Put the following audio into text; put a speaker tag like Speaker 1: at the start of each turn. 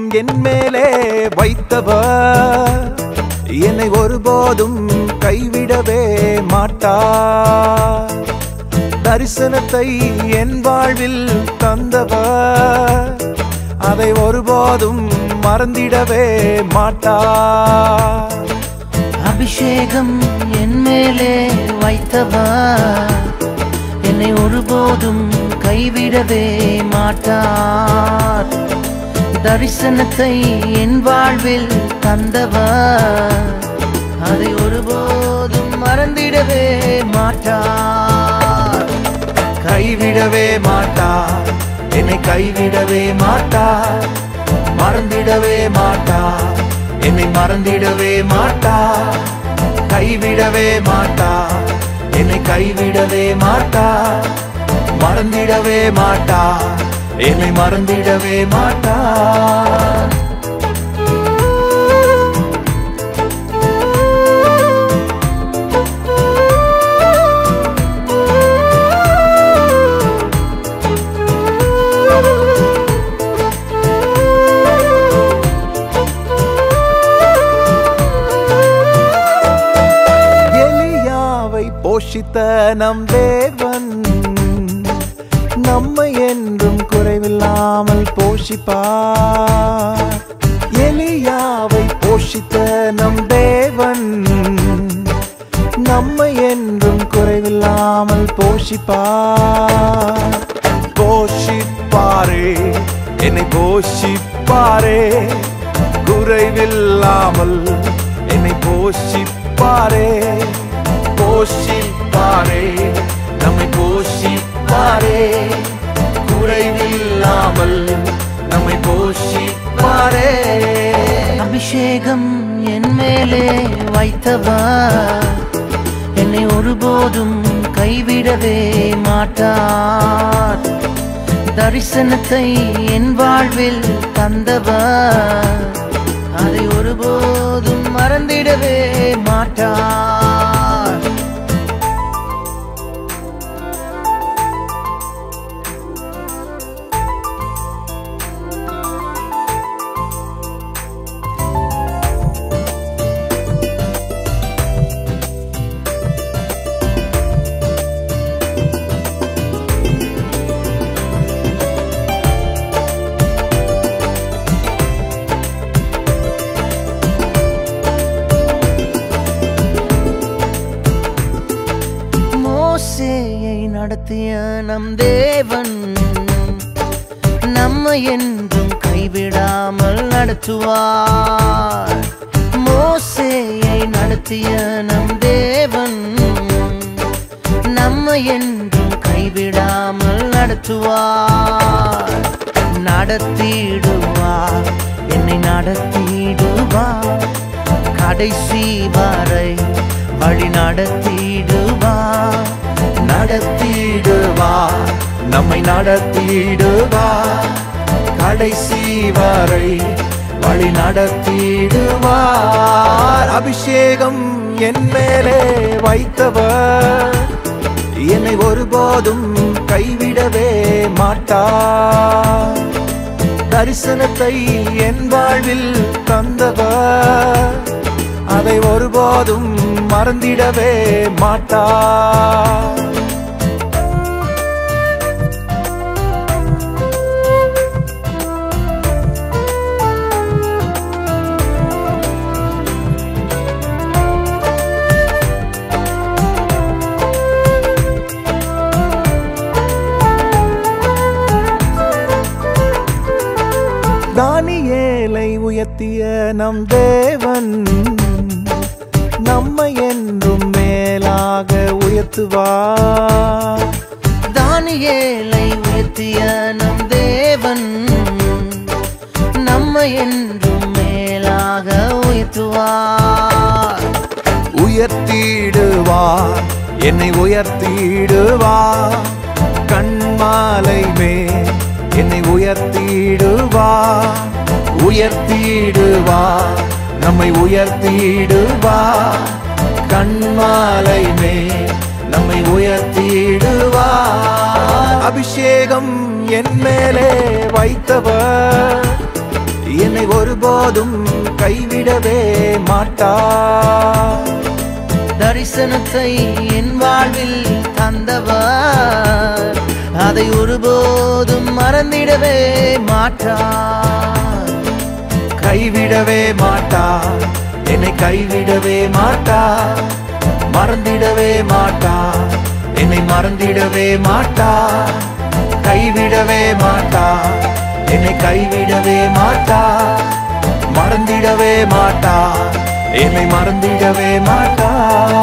Speaker 1: என் மேலே வைத்தவர் என்னை ஒருபோதும் கைவிடவே மாட்டார் தரிசனத்தை என் வாழ்வில் தந்தவர் அதை ஒருபோதும் மறந்திடவே மாட்டார்
Speaker 2: அபிஷேகம் என் மேலே வைத்தவர் என்னை ஒருபோதும் கைவிடவே மாட்டார் தரிசனத்தை என் வாழ்வில் தந்தவர் அதை ஒருபோதும் மறந்திடவே மாட்டார்
Speaker 1: கைவிடவே மாட்டார் என்னை கைவிடவே மாட்டார் மறந்திடவே மாட்டார் என்னை மறந்திடவே மாட்டார் கைவிடவே மாட்டார் என்னை கைவிடவே மாட்டார் மறந்திடவே மாட்டார் என்னை மறந்திடவே மாட்டார் எலியாவை போஷித்த நம் தேவன் நம்மை என்றும் குறைவில்லாமல் போஷிப்பார் எலியாவை போஷித்த நம் தேவன் நம்மை என்றும் குறைவில்லாமல் போஷிப்பார் போஷிப்பாரே என்னை போஷிப்பாரே குறைவில்லாமல் என்னை போஷிப்பாரே போஷிப்பாரே நம்மை போஷிப்பாரே குறைவில்லாமல் நம்மை போஷிப்பாரே
Speaker 2: அபிஷேகம் என் மேலே வைத்தவர் என்னை ஒருபோதும் கைவிடவே மாட்டார் தரிசனத்தை என் வாழ்வில் தந்தவர் அதை ஒருபோதும் மறந்திடவே மாட்டார் மோசேயை நடத்திய நம் தேவன் நம்மை என்றும் கைவிடாமல் நடத்துவார் மோசேயை நடத்திய நம் தேவன் நம்மை என்றும் கைவிடாமல் நடத்துவார் நடத்திடுவார் என்னை நடத்திடுவார் கடைசி வரை வழி நடத்திடுவார்
Speaker 1: நடத்திடுவார் நம்மை நடத்திடுவார் கடைசி வரை வழி நடத்திடுவார் அபிஷேகம் என் மேலே வைத்தவர் என்னை ஒருபோதும் கைவிடவே மாட்டார் தரிசனத்தை என் வாழ்வில் தந்தவர் அதை ஒருபோதும் மறந்திடவே மாட்டார் தானியேலை உயர்த்திய நம் தேவன் நம்மை என்றும் மேலாக உயர்த்துவார்
Speaker 2: தானியேலை உயர்த்திய நம் தேவன் நம்மை என்றும் மேலாக உயர்த்துவார்
Speaker 1: உயர்த்திடுவார் என்னை உயர்த்திடுவார் கண்மாலை மேல் என்னை உயர்த்திடுவார் உயர்த்திடுவார் நம்மை உயர்த்திடுவார் கண்மாலை மேல் நம்மை உயர்த்திடுவார் அபிஷேகம் என் மேலே வைத்தவர் என்னை ஒருபோதும் கைவிடவே மாட்டார்
Speaker 2: தரிசனத்தை என் வாழ்வில் தந்தவர் அதை ஒருபோதும் மறந்திடவே மாட்டார்
Speaker 1: கைவிடவே மாட்டார் என்னை கைவிடவே மாட்டார் மறந்திடவே மாட்டார் என்னை மறந்திடவே மாட்டார் கைவிடவே மாட்டார் என்னை கைவிடவே மாட்டார் மறந்திடவே மாட்டார் என்னை மறந்திடவே மாட்டார்